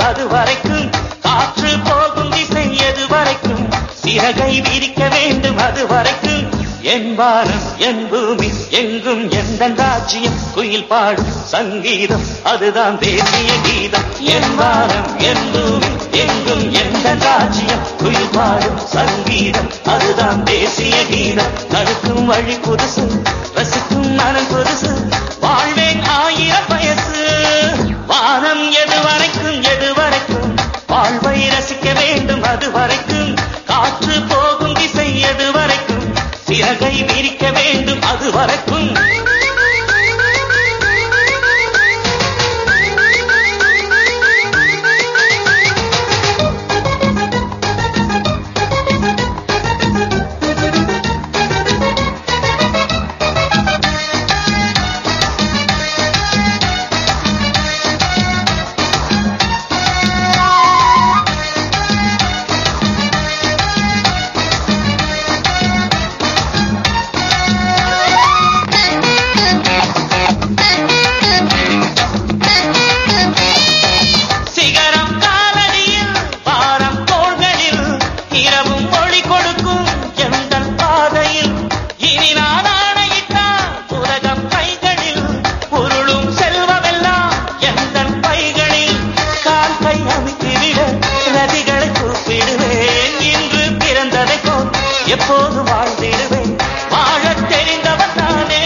அது வரைக்கும் காற்று போகும் திசை எது வரைக்கும் சிறகை விரிக்க வேண்டும் அது வரைக்கும் என் வானம் என் பூமி எங்கும் எந்த ராஜ்யம் குயில் பாடும் சங்கீதம் அதுதான் தேசிய கீதம் என் வானம் என் பூமி எங்கும் எந்த ராஜ்யம் குயில் பாடும் சங்கீதம் அதுதான் தேசிய கீதம் நடக்கும் வழி புதுசு ரசிக்கும் மனம் புதுசு வாழ்வேன் ஆயிரம் வயசு வானம் எது வரைக்கும் எது வரைக்கும் வாழ்வை ரசிக்க வேண்டும் அது வரைக்கும் காற்று போகும் திசை எது வரைக்கும் சிறகை விரிக்க வேண்டும் அது வரைக்கும் சிகரம் காலடியில் பாரம் தோள்களில் இரவும் ஒளி கொடுக்கும் எந்தன் பாதையில் இனி நான் ஆணையிட்டால் உலகம் கைகளில் உருளும் செல்வமெல்லாம் எந்தன் பைகளில் கால் கை அமைத்துவிட நதிகளை கூப்பிடுவேன் இன்று பிறந்ததை போல் எப்போது வாழ்ந்திடுவேன் வாழத் தெரிந்தவன் தானே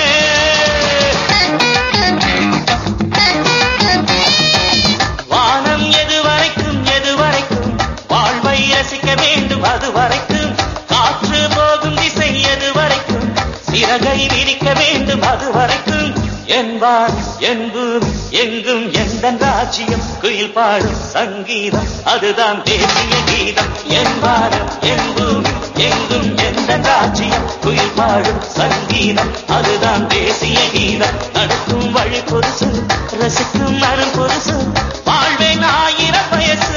வானம் எது வரைக்கும் எது வரைக்கும் வாழ்வை ரசிக்க வேண்டும் அது வரைக்கும் காற்று போகும் திசை எது வரைக்கும் சிறகை விரிக்க வேண்டும் அது வரைக்கும் என்பார் என் பூமி எங்கும் எந்த ராஜ்யம் குயில் பாடும் சங்கீதம் அதுதான் தேசிய கீதம் என் பாரம் என் பூமி எங்கும் எந்த ராஜ்யம் குயில் பாடும் சங்கீதம் அதுதான் தேசிய கீதம் நடக்கும் வழி புதுசு ரசிக்கும் மனம் புதுசு வாழ்வேன் ஆயிரம் வயசு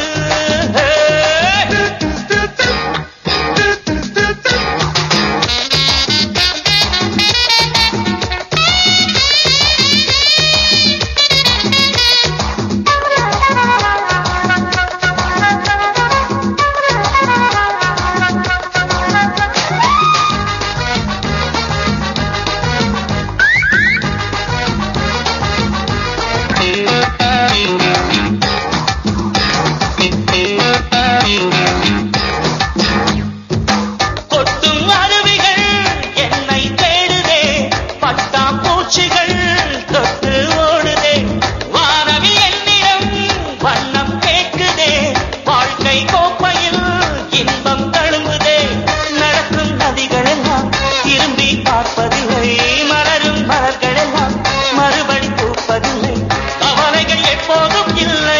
கொட்டும் அருவிகள் என்னை தேடுதே பட்டாம் பூச்சிகள் தொட்டு ஓடுதே வானவி என்னிடம் வண்ணம் கேட்குதே வாழ்க்கை கோப்பையில் இன்பம் தழும்புதே நடக்கும் நதிகளெல்லாம் திரும்பி பார்ப்பதில்லை மலரும் மலர்களெல்லாம் மறுபடி பூப்பதில்லை கவலைகள் எப்போதும் இல்லை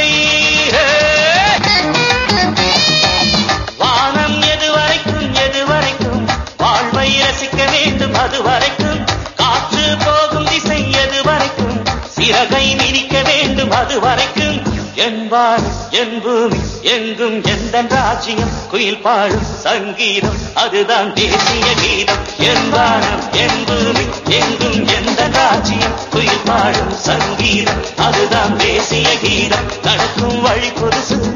வானம் எது வரைக்கும் எது வரைக்கும் வாழ்வை ரசிக்க வேண்டும் அது வரைக்கும் காற்று போகும் திசை எது வரைக்கும் சிறகை விரிக்க வேண்டும் அது வரைக்கும் என் வானம் என் பூமி எங்கும் எந்த ராஜ்யம் குயில் பாடும் சங்கீதம் அதுதான் தேசிய கீதம் என் வானம் என் பூமி எங்கும் எந்த ராஜ்யம் குயில் பாடும் சங்கீதம் அதுதான் தேசிய கீதம் நடக்கும் வழி புதுசு